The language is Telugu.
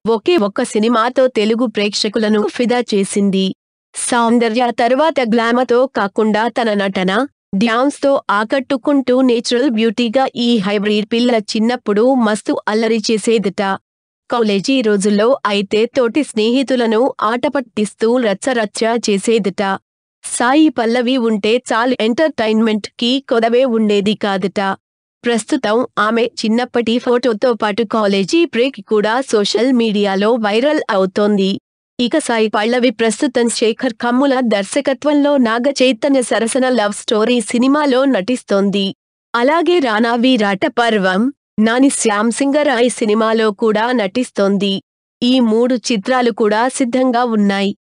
ఒకే ఒక్క సినిమాతో తెలుగు ప్రేక్షకులను ఫిదా చేసింది సౌందర్య తరువాత గ్లామతో కాకుండా తన నటన డ్యాన్స్ తో ఆకట్టుకుంటూ నేచురల్ బ్యూటీగా ఈ హైబ్రిడ్ పిల్ల చిన్నప్పుడు మస్తు అల్లరి చేసేదట కాలేజీ రోజుల్లో అయితే తోటి స్నేహితులను ఆట పట్టిస్తూ రచ్చరచ్చ చేసేదట సాయి పల్లవి ఉంటే చాలు ఎంటర్టైన్మెంట్ కి కొదవే ఉండేది కాదట ప్రస్తుతం ఆమె చిన్నప్పటి ఫోటోతో పాటు కాలేజీ బ్రేక్ కూడా సోషల్ మీడియాలో వైరల్ అవుతోంది ఇక సాయి పల్లవి ప్రస్తుతం శేఖర్ కమ్ముల దర్శకత్వంలో నాగ చైతన్య సరసన లవ్ స్టోరీ సినిమాలో నటిస్తోంది అలాగే రానా వీరాట పర్వం నాని శ్యామ్ సింగరాయ్ సినిమాలో కూడా నటిస్తోంది ఈ మూడు చిత్రాలు కూడా సిద్ధంగా ఉన్నాయి